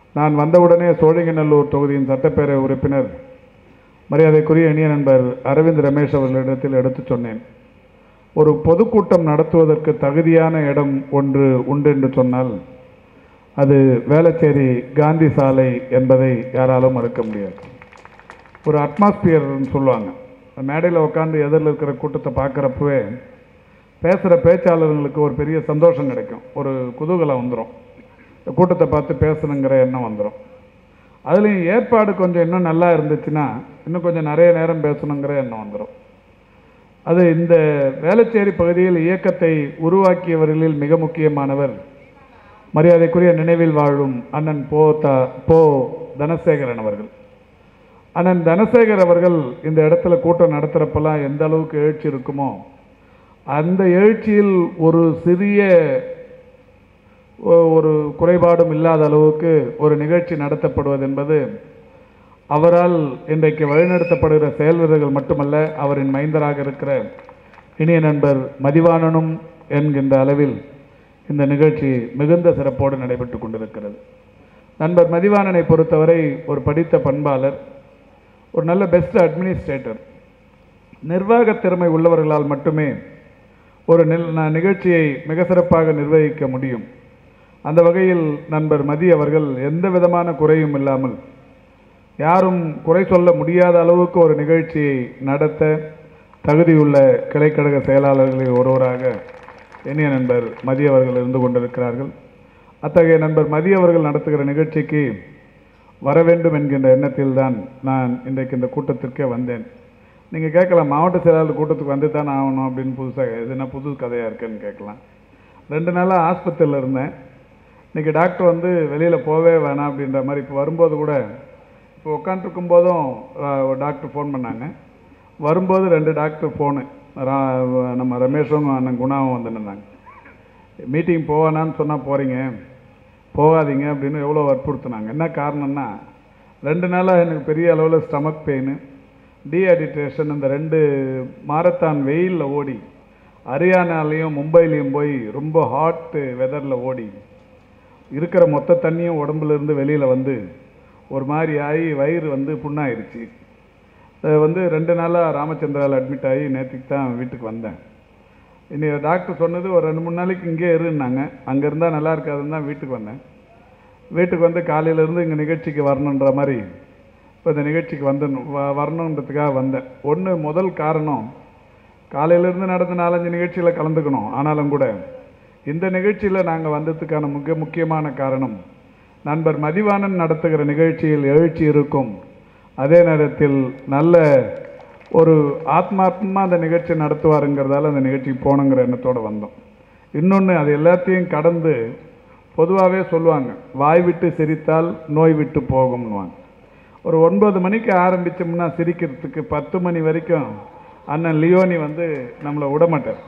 நான் வந்தவுடனே சோழிங்கநல்லூர் தொகுதியின் சட்டப்பேரவை உறுப்பினர் மரியாதைக்குரிய இனிய நண்பர் அரவிந்த் ரமேஷ் அவர்களிடத்தில் எடுத்துச் சொன்னேன் ஒரு பொதுக்கூட்டம் நடத்துவதற்கு தகுதியான இடம் ஒன்று உண்டு என்று சொன்னால் அது வேளச்சேரி காந்தி சாலை என்பதை யாராலும் மறுக்க முடியாது ஒரு அட்மாஸ்பியர்னு சொல்லுவாங்க மேடையில் உட்காந்து எதிரில் இருக்கிற கூட்டத்தை பார்க்குறப்பவே பேசுகிற பேச்சாளர்களுக்கு ஒரு பெரிய சந்தோஷம் கிடைக்கும் ஒரு குதூகலம் வந்துடும் இந்த கூட்டத்தை பார்த்து பேசணுங்கிற எண்ணம் வந்துடும் அதுலேயும் ஏற்பாடு கொஞ்சம் இன்னும் நல்லா இருந்துச்சுன்னா இன்னும் கொஞ்சம் நிறைய நேரம் பேசணுங்கிற எண்ணம் வந்துடும் அது இந்த வேளச்சேரி பகுதியில் இயக்கத்தை உருவாக்கியவர்களில் மிக முக்கியமானவர் மரியாதைக்குரிய நினைவில் வாழும் அண்ணன் போ த போ தனசேகரன் அவர்கள் அண்ணன் தனசேகர் அவர்கள் இந்த இடத்துல கூட்டம் நடத்துகிறப்பெல்லாம் எந்த அளவுக்கு எழுச்சி இருக்குமோ அந்த எழுச்சியில் ஒரு சிறிய ஒ- ஒரு குறைபாடும் இல்லாத அளவுக்கு ஒரு நிகழ்ச்சி நடத்தப்படுவது என்பது அவரால் இன்றைக்கு வழிநடத்தப்படுகிற செயல் வீரர்கள் மட்டுமல்ல அவரின் மைந்தராக இருக்கிற இனிய நண்பர் மதிவாணனும் என்கின்ற அளவில் இந்த நிகழ்ச்சி மிகுந்த சிறப்போடு நடைபெற்று கொண்டிருக்கிறது நண்பர் மதிவாணனை பொறுத்தவரை ஒரு படித்த பண்பாளர் ஒரு நல்ல பெஸ்ட் அட்மினிஸ்ட்ரேட்டர் நிர்வாக திறமை உள்ளவர்களால் மட்டுமே ஒரு நில் ந- நிகழ்ச்சியை மிக சிறப்பாக நிர்வகிக்க முடியும் அந்த வகையில் நண்பர் மதி அவர்கள் எந்த விதமான குறையும் இல்லாமல் யாரும் குறை சொல்ல முடியாத அளவுக்கு ஒரு நிகழ்ச்சியை நடத்த தகுதியுள்ள கிளைக்கழக செயலாளர்களில் ஒருவராக இனிய நண்பர் மதி அவர்கள் இருந்து கொண்டிருக்கிறார்கள் அத்தகைய நண்பர் மதி அவர்கள் நடத்துகிற நிகழ்ச்சிக்கு வர வேண்டும் என்கின்ற எண்ணத்தில் தான் நான் இன்றைக்கு இந்த கூட்டத்திற்கே வந்தேன் நீங்கள் கேட்கலாம் மாவட்ட செயலாளர் கூட்டத்துக்கு வந்து தான் ஆகணும் அப்படின்னு புதுசாக இது என்ன புது கதையாக இருக்குன்னு கேட்கலாம் ரெண்டு நாளாக ஆஸ்பத்திரியில் இருந்தேன் இன்றைக்கி டாக்டர் வந்து வெளியில் போவே வேணாம் அப்படின்ற மாதிரி இப்போ வரும்போது கூட இப்போ உட்காந்துருக்கும் போதும் அஹ், ஒரு டாக்டர் ஃபோன் பண்ணாங்க வரும்போது ரெண்டு டாக்டர் ஃபோனு நம்ம ரமேஷும் அண்ணன் குணாவும் வந்து நின்னாங்க மீட்டிங் போவானான்னு சொன்னால் போகிறீங்க போகாதீங்க அப்படின்னு எவ்வளோ வற்புறுத்துனாங்க என்ன காரணம்னா ரெண்டு நாளாக எனக்கு பெரிய அளவில் ஸ்டமக் பெயின் டீஹைட்ரேஷன் இந்த ரெண்டு மாரத்தான் வெயிலில் ஓடி ஹரியானாலையும் மும்பைலையும் போய் ரொம்ப ஹாட் வெதரில் ஓடி இருக்கிற மொத்த தண்ணியும் உடம்புல இருந்து வெளியில் வந்து ஒரு மாதிரி ஆகி வயிறு வந்து புண்ணாயிருச்சு அது வந்து ரெண்டு நாளாக ராமச்சந்திராவில் அட்மிட் ஆகி நேற்றுக்கு தான் வீட்டுக்கு வந்தேன் இன்னைக்கு டாக்டர் சொன்னது ஒரு ரெண்டு மூணு நாளைக்கு இங்கே இருன்னாங்க அங்கே இருந்தால் நல்லா இருக்காதுன்னு தான் வீட்டுக்கு வந்தேன் வீட்டுக்கு வந்து காலையிலேருந்து இங்கே நிகழ்ச்சிக்கு வரணுன்ற மாதிரி இப்போ இந்த நிகழ்ச்சிக்கு வந்து வ- வரணுன்றதுக்காக வந்தேன் ஒன்று முதல் காரணம் காலையிலேருந்து நடந்த நாலஞ்சு நிகழ்ச்சியில் கலந்துக்கணும் ஆனாலும் கூட இந்த நிகழ்ச்சியில் நாங்கள் வந்ததுக்கான மிக முக்கியமான காரணம் நண்பர் மதிவாணன் நடத்துகிற நிகழ்ச்சியில் எழுச்சி இருக்கும் அதே நேரத்தில் நல்ல ஒரு ஆத்மார்த்தமாக அந்த நிகழ்ச்சி நடத்துவாருங்கிறதால அந்த நிகழ்ச்சிக்கு போகணுங்கிற எண்ணத்தோடு வந்தோம் இன்னொன்று அது எல்லாத்தையும் கடந்து பொதுவாகவே சொல்லுவாங்க வாய் விட்டு சிரித்தால் நோய் விட்டு போகும்னுவாங்க ஒரு ஒன்பது மணிக்கு ஆரம்பித்தோம்னா சிரிக்கிறதுக்கு பத்து மணி வரைக்கும் அண்ணன் லியோனி வந்து நம்மளை விடமாட்டார்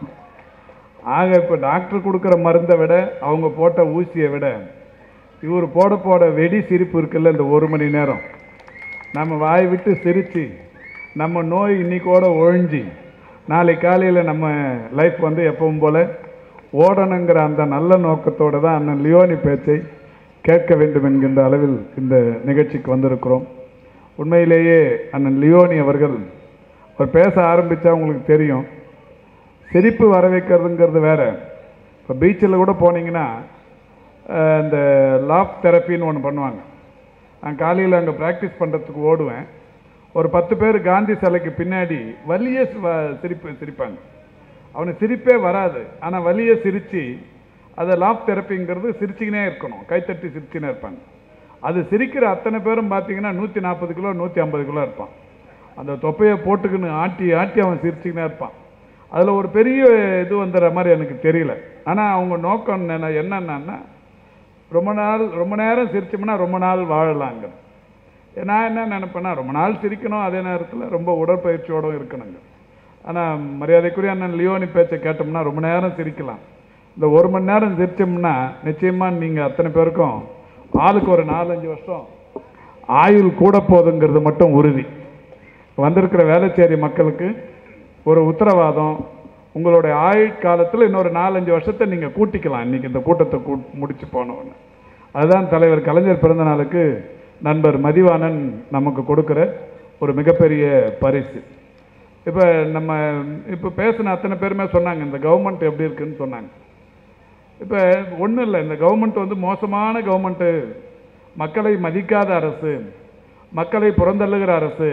ஆக இப்போ டாக்டர் கொடுக்குற மருந்தை விட அவங்க போட்ட ஊசியை விட இவர் போட போட வெடி சிரிப்பு இருக்குல்ல இந்த ஒரு மணி நேரம் நம்ம வாய் விட்டு சிரித்து நம்ம நோய் இன்னைக்கோட ஒழிஞ்சி நாளை காலையில் நம்ம லைஃப் வந்து எப்பவும் போல் ஓடணுங்கிற அந்த நல்ல நோக்கத்தோடு தான் அண்ணன் லியோனி பேச்சை கேட்க வேண்டும் என்கின்ற அளவில் இந்த நிகழ்ச்சிக்கு வந்திருக்கிறோம் உண்மையிலேயே அண்ணன் லியோனி அவர்கள் அவர் பேச ஆரம்பித்தா உங்களுக்கு தெரியும் சிரிப்பு வர வைக்கிறதுங்கிறது வேற இப்போ பீச்சில் கூட போனீங்கன்னா அஹ், இந்த லாப் தெரப்பின்னு ஒன்று பண்ணுவாங்க நான் காலையில் அங்கே ப்ராக்டிஸ் பண்ணுறதுக்கு ஓடுவேன் ஒரு பத்து பேர் காந்தி சிலைக்கு பின்னாடி வலிய வ- சிரிப்பு சிரிப்பாங்க அவனுக்கு சிரிப்பே வராது ஆனால் வலிய சிரித்து அதை லாப் தெரப்பிங்கிறது சிரிச்சுக்கினே இருக்கணும் கைத்தட்டி சிரிச்சுனே இருப்பாங்க அது சிரிக்கிற அத்தனை பேரும் பார்த்தீங்கன்னா நூற்றி நாற்பது கிலோ நூற்றி ஐம்பது கிலோ இருப்பான் அந்த தொப்பையை போட்டுக்கின்னு ஆட்டி ஆட்டி அவன் சிரிச்சுக்கினே இருப்பான் அதில் ஒரு பெரிய இது வந்துடுற மாதிரி எனக்கு தெரியல ஆனால் அவங்க நோக்கம் என்ன- என்னன்னா ரொம்ப நாள் ரொம்ப நேரம் சிரிச்சோம்னா ரொம்ப நாள் வாழலாங்க நான் என்ன நினைப்பேன்னா ரொம்ப நாள் சிரிக்கணும் அதே நேரத்தில் ரொம்ப உடற்பயிற்சியோடும் இருக்கணுங்க ஆனால் மரியாதைக்குரிய அண்ணன் லியோனி பேச்சை கேட்டோம்னா ரொம்ப நேரம் சிரிக்கலாம் இந்த ஒரு மணி நேரம் சிரிச்சோம்னா நிச்சயமாக நீங்கள் அத்தனை பேருக்கும் ஆளுக்கு ஒரு நாலஞ்சு வருஷம் ஆயுள் கூட போகுதுங்கிறது மட்டும் உறுதி வந்திருக்கிற வேளச்சேரி மக்களுக்கு ஒரு உத்தரவாதம் உங்களுடைய ஆயுட்காலத்தில் இன்னொரு நாலஞ்சு வருஷத்தை நீங்கள் கூட்டிக்கலாம் இன்னைக்கு இந்த கூட்டத்தை கூ முடிச்சு போனோன்னு அதுதான் தலைவர் கலைஞர் பிறந்த நாளுக்கு நண்பர் மதிவாணன் நமக்கு கொடுக்கிற ஒரு மிகப்பெரிய பரிசு இப்போ நம்ம இப்போ பேசின அத்தனை பேருமே சொன்னாங்க இந்த கவர்மெண்ட் எப்படி இருக்குன்னு சொன்னாங்க இப்போ ஒன்றும் இல்லை இந்த கவர்மெண்ட் வந்து மோசமான கவர்மெண்ட்டு மக்களை மதிக்காத அரசு மக்களை புறந்தள்ளுகிற அரசு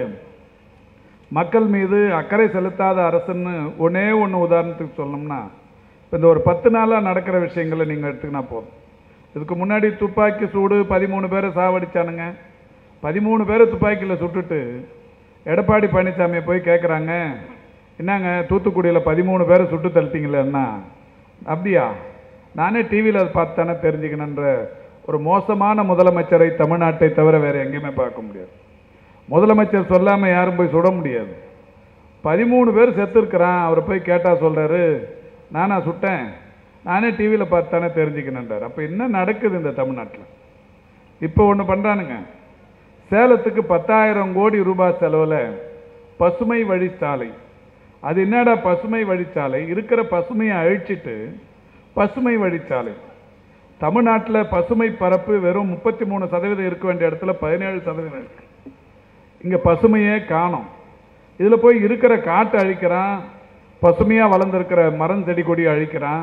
மக்கள் மீது அக்கறை செலுத்தாத அரசுன்னு ஒன்னே ஒன்று உதாரணத்துக்கு சொல்லணும்னா இப்போ இந்த ஒரு பத்து நாளாக நடக்கிற விஷயங்களை நீங்கள் எடுத்துக்கினா போதும் இதுக்கு முன்னாடி துப்பாக்கி சூடு பதிமூணு பேரை சாவடிச்சானுங்க பதிமூணு பேரை துப்பாக்கியில் சுட்டுட்டு எடப்பாடி பழனிசாமியை போய் கேட்குறாங்க என்னங்க தூத்துக்குடியில் பதிமூணு பேரை சுட்டு தள்ளிட்டீங்களேன்னா அப்படியா நானே டிவியில் அதை பார்த்து தானே தெரிஞ்சுக்கணுன்ற ஒரு மோசமான முதலமைச்சரை தமிழ்நாட்டை தவிர வேறு எங்கேயுமே பார்க்க முடியாது முதலமைச்சர் சொல்லாமல் யாரும் போய் சுட முடியாது பதிமூணு பேர் செத்துருக்கிறான் அவரை போய் கேட்டால் சொல்கிறாரு நானா சுட்டேன் நானே டிவியில் பார்த்து தானே தெரிஞ்சுக்கணுன்றார் அப்போ என்ன நடக்குது இந்த தமிழ்நாட்டில் இப்போ ஒன்று பண்ணுறானுங்க சேலத்துக்கு பத்தாயிரம் கோடி ரூபாய் செலவில் பசுமை வழிச்சாலை அது என்னடா பசுமை வழிச்சாலை இருக்கிற பசுமையை அழிச்சிட்டு பசுமை வழிச்சாலை தமிழ்நாட்டில் பசுமை பரப்பு வெறும் முப்பத்தி மூணு சதவீதம் இருக்க வேண்டிய இடத்துல பதினேழு சதவீதம் இருக்கு இங்கே பசுமையே காணோம் இதில் போய் இருக்கிற காட்டை அழிக்கிறான் பசுமையாக வளர்ந்துருக்கிற மரம் செடி கொடி அழிக்கிறான்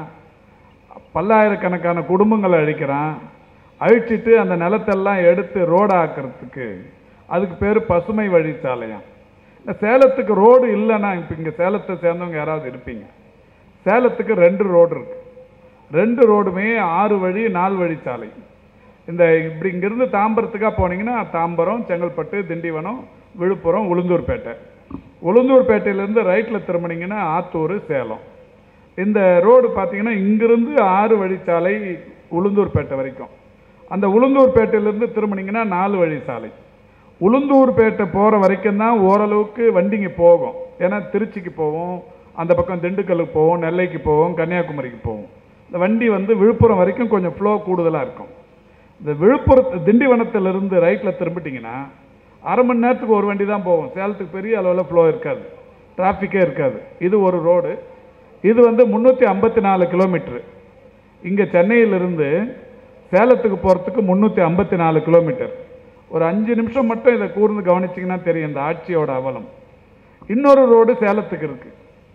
பல்லாயிரக்கணக்கான குடும்பங்களை அழிக்கிறான் அழிச்சிட்டு அந்த நிலத்தெல்லாம் எடுத்து ரோடு ஆக்கிறதுக்கு அதுக்கு பேர் பசுமை வழிச்சாலையாம் இந்த சேலத்துக்கு ரோடு இல்லைன்னா இப்போ இங்கே சேலத்தை சேர்ந்தவங்க யாராவது இருப்பீங்க சேலத்துக்கு ரெண்டு ரோடு இருக்கு ரெண்டு ரோடுமே ஆறு வழி நாலு வழிச்சாலை இந்த இப்படி இங்கிருந்து தாம்பரத்துக்காக போனீங்கன்னா தாம்பரம் செங்கல்பட்டு திண்டிவனம் விழுப்புரம் உளுந்தூர்பேட்டை உளுந்தூர்பேட்டையிலேருந்து ரைட்டில் திரும்பினீங்கன்னா ஆத்தூர் சேலம் இந்த ரோடு பார்த்தீங்கன்னா இங்கிருந்து ஆறு வழிச்சாலை உளுந்தூர்பேட்டை வரைக்கும் அந்த உளுந்தூர்பேட்டையிலேருந்து திரும்பினீங்கன்னா நாலு வழி சாலை உளுந்தூர்பேட்டை போகிற வரைக்கும் தான் ஓரளவுக்கு வண்டிங்க போகும் ஏன்னா திருச்சிக்கு போவோம் அந்த பக்கம் திண்டுக்கல்லுக்கு போவோம் நெல்லைக்கு போவோம் கன்னியாகுமரிக்கு போவோம் இந்த வண்டி வந்து விழுப்புரம் வரைக்கும் கொஞ்சம் ஃப்ளோ கூடுதலாக இருக்கும் இந்த விழுப்புரத்து திண்டிவனத்திலிருந்து ரைட்டில் திரும்பிட்டிங்கன்னா அரை மணி நேரத்துக்கு ஒரு வண்டி தான் போகும் சேலத்துக்கு பெரிய அளவில் ஃப்ளோ இருக்காது டிராஃபிக்கே இருக்காது இது ஒரு ரோடு இது வந்து முந்நூற்றி ஐம்பத்தி நாலு கிலோமீட்ரு இங்கே சென்னையிலிருந்து சேலத்துக்கு போகிறதுக்கு முந்நூற்றி ஐம்பத்தி நாலு கிலோமீட்டர் ஒரு அஞ்சு நிமிஷம் மட்டும் இதை கூர்ந்து கவனிச்சிங்கன்னா தெரியும் இந்த ஆட்சியோட அவலம் இன்னொரு ரோடு சேலத்துக்கு இருக்கு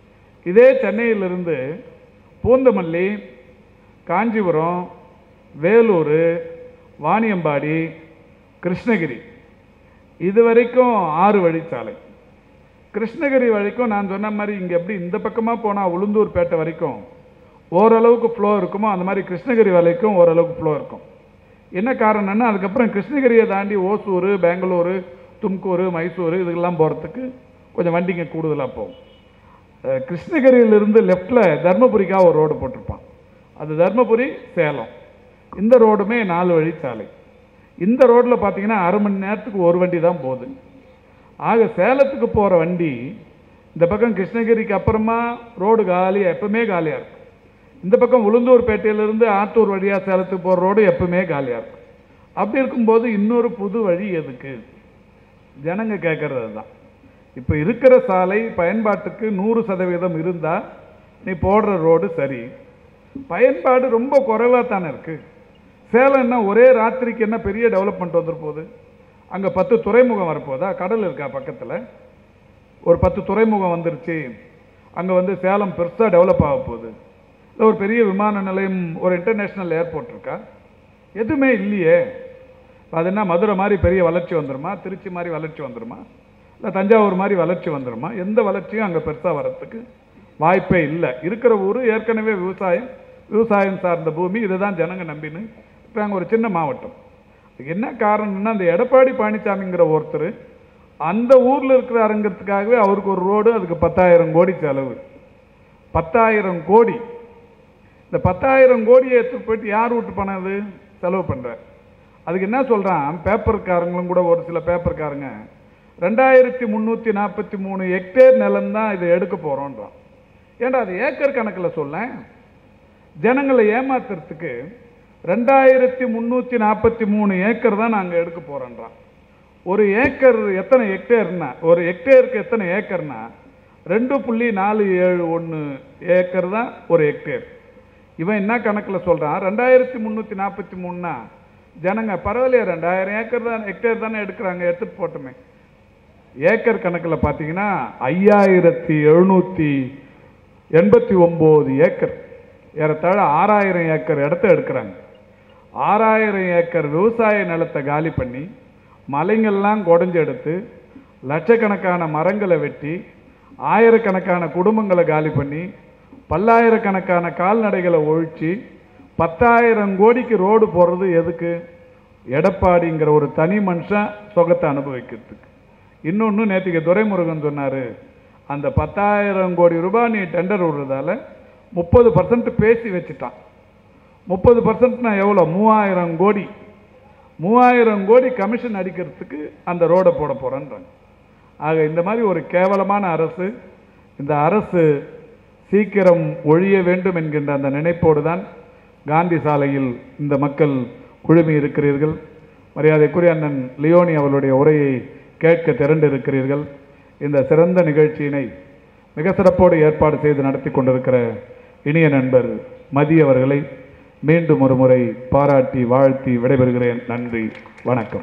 இதே சென்னையிலிருந்து பூந்தமல்லி காஞ்சிபுரம் வேலூர் வாணியம்பாடி கிருஷ்ணகிரி இது வரைக்கும் ஆறு வழிச்சாலை கிருஷ்ணகிரி வரைக்கும் நான் சொன்ன மாதிரி இங்கே எப்படி இந்த பக்கமாக போனால் உளுந்தூர்பேட்டை வரைக்கும் ஓரளவுக்கு ஃப்ளோ இருக்குமோ அந்த மாதிரி கிருஷ்ணகிரி வரைக்கும் ஓரளவுக்கு ஃப்ளோ இருக்கும் என்ன காரணம்னா அதுக்கப்புறம் கிருஷ்ணகிரியை தாண்டி ஓசூர் பெங்களூரு தும்கூர் மைசூர் இதுக்கெல்லாம் போகிறதுக்கு கொஞ்சம் வண்டிங்க கூடுதலாக போகும் அஹ் கிருஷ்ணகிரியிலிருந்து லெஃப்டில் தர்மபுரிக்காக ஒரு ரோடு போட்டிருப்பான் அது தர்மபுரி சேலம் இந்த ரோடுமே நாலு வழி சாலை இந்த ரோட்டில் பார்த்தீங்கன்னா அரை மணி நேரத்துக்கு ஒரு வண்டி தான் போகுது ஆக சேலத்துக்கு போகிற வண்டி இந்த பக்கம் கிருஷ்ணகிரிக்கு அப்புறமா ரோடு காலி எப்பவுமே காலியாக இருக்கும் இந்த பக்கம் உளுந்தூர்பேட்டையிலிருந்து ஆத்தூர் வழியாக சேலத்துக்கு போகிற ரோடு எப்பவுமே காலியாக இருக்கும் அப்படி இருக்கும்போது இன்னொரு புது வழி எதுக்கு ஜனங்க கேட்கறது அதுதான் இப்போ இருக்கிற சாலை பயன்பாட்டுக்கு நூறு சதவீதம் இருந்தால் நீ போடுற ரோடு சரி பயன்பாடு ரொம்ப குறைவாக தானே இருக்கு சேலம் என்ன ஒரே ராத்திரிக்கு என்ன பெரிய டெவலப்மெண்ட் வந்துட போகுது அங்கே பத்து துறைமுகம் வரப்போதா கடல் இருக்கா பக்கத்தில் ஒரு பத்து துறைமுகம் வந்துருச்சு அங்கே வந்து சேலம் பெருசாக டெவலப் ஆக போகுது இல்லை ஒரு பெரிய விமான நிலையம் ஒரு இன்டர்நேஷ்னல் ஏர்போர்ட் இருக்கா எதுவுமே இல்லையே அது என்ன மதுரை மாதிரி பெரிய வளர்ச்சி வந்துருமா திருச்சி மாதிரி வளர்ச்சி வந்துருமா இல்லை தஞ்சாவூர் மாதிரி வளர்ச்சி வந்துருமா எந்த வளர்ச்சியும் அங்கே பெருசாக வர்றதுக்கு வாய்ப்பே இல்லை இருக்கிற ஊர் ஏற்கனவே விவசாயம் விவசாயம் சார்ந்த பூமி இதை தான் ஜனங்க நம்பின்னு இப்போ அங்கே ஒரு சின்ன மாவட்டம் இதுக்கு என்ன காரணம்னா அந்த எடப்பாடி பழனிசாமிங்கிற ஒருத்தர் அந்த ஊரில் இருக்கிறாருங்கிறதுக்காகவே அவருக்கு ஒரு ரோடு அதுக்கு பத்தாயிரம் கோடி செலவு பத்தாயிரம் கோடி இந்த பத்தாயிரம் கோடியை எடுத்துட்டு போயிட்டு யார் விட்டு பணம் அது செலவு பண்ணுறார் அதுக்கு என்ன சொல்கிறான் பேப்பர்காரங்களும் கூட ஒரு சில பேப்பர்காரங்க ரெண்டாயிரத்தி முந்நூற்றி நாற்பத்தி மூணு ஹெக்டேர் நிலம் தான் இதை எடுக்க போகிறோன்றான் ஏன்டா அது ஏக்கர் கணக்கில் சொல்லேன் ஜனங்களை ஏமாத்துறதுக்கு ரெண்டாயிரத்தி முந்நூற்றி நாற்பத்தி மூணு ஏக்கர் தான் நாங்கள் எடுக்க போகிறோன்றான் ஒரு ஏக்கர் எத்தனை ஹெக்டேர்னா ஒரு ஹெக்டேருக்கு எத்தனை ஏக்கர்னா ரெண்டு புள்ளி நாலு ஏழு ஒன்று ஏக்கர் தான் ஒரு ஹெக்டேர் இவன் என்ன கணக்கில் சொல்கிறான் ரெண்டாயிரத்தி முந்நூற்றி நாற்பத்தி மூணுனா ஜனங்க பரவாயில்லையா ரெண்டாயிரம் ஏக்கர் தான் ஹெக்டேர் தானே எடுக்கிறாங்க எடுத்துட்டு போட்டுமே ஏக்கர் கணக்கில் பார்த்தீங்கன்னா ஐயாயிரத்தி எழுநூற்றி எண்பத்தி ஒம்பது ஏக்கர் ஏறத்தாழ ஆறாயிரம் ஏக்கர் இடத்த எடுக்கிறாங்க ஆறாயிரம் ஏக்கர் விவசாய நிலத்தை காலி பண்ணி மலைங்கள்லாம் குடஞ்சு எடுத்து லட்சக்கணக்கான மரங்களை வெட்டி ஆயிரக்கணக்கான குடும்பங்களை காலி பண்ணி பல்லாயிரக்கணக்கான கால்நடைகளை ஒழிச்சு பத்தாயிரம் கோடிக்கு ரோடு போடுறது எதுக்கு எடப்பாடிங்கிற ஒரு தனி மனுஷன் சுகத்தை அனுபவிக்கிறதுக்கு இன்னொன்று நேற்றுக்கு துரைமுருகன் சொன்னார் அந்த பத்தாயிரம் கோடி ரூபாய் நீ டெண்டர் விடுறதால முப்பது பர்சன்ட் பேசி வச்சுட்டான் முப்பது பர்சன்ட்னா எவ்வளோ மூவாயிரம் கோடி மூவாயிரம் கோடி கமிஷன் அடிக்கிறதுக்கு அந்த ரோடை போட போகிறேன்றாங்க ஆக இந்த மாதிரி ஒரு கேவலமான அரசு இந்த அரசு சீக்கிரம் ஒழிய வேண்டும் என்கின்ற அந்த நினைப்போடு தான் காந்தி சாலையில் இந்த மக்கள் குழுமி இருக்கிறீர்கள் மரியாதைக்குரிய அண்ணன் லியோனி அவர்களுடைய உரையை கேட்க திரண்டு இருக்கிறீர்கள் இந்த சிறந்த நிகழ்ச்சியினை மிக சிறப்போடு ஏற்பாடு செய்து நடத்தி கொண்டிருக்கிற இனிய நண்பர் மதி அவர்களை மீண்டும் ஒரு முறை பாராட்டி வாழ்த்தி விடைபெறுகிறேன் நன்றி வணக்கம்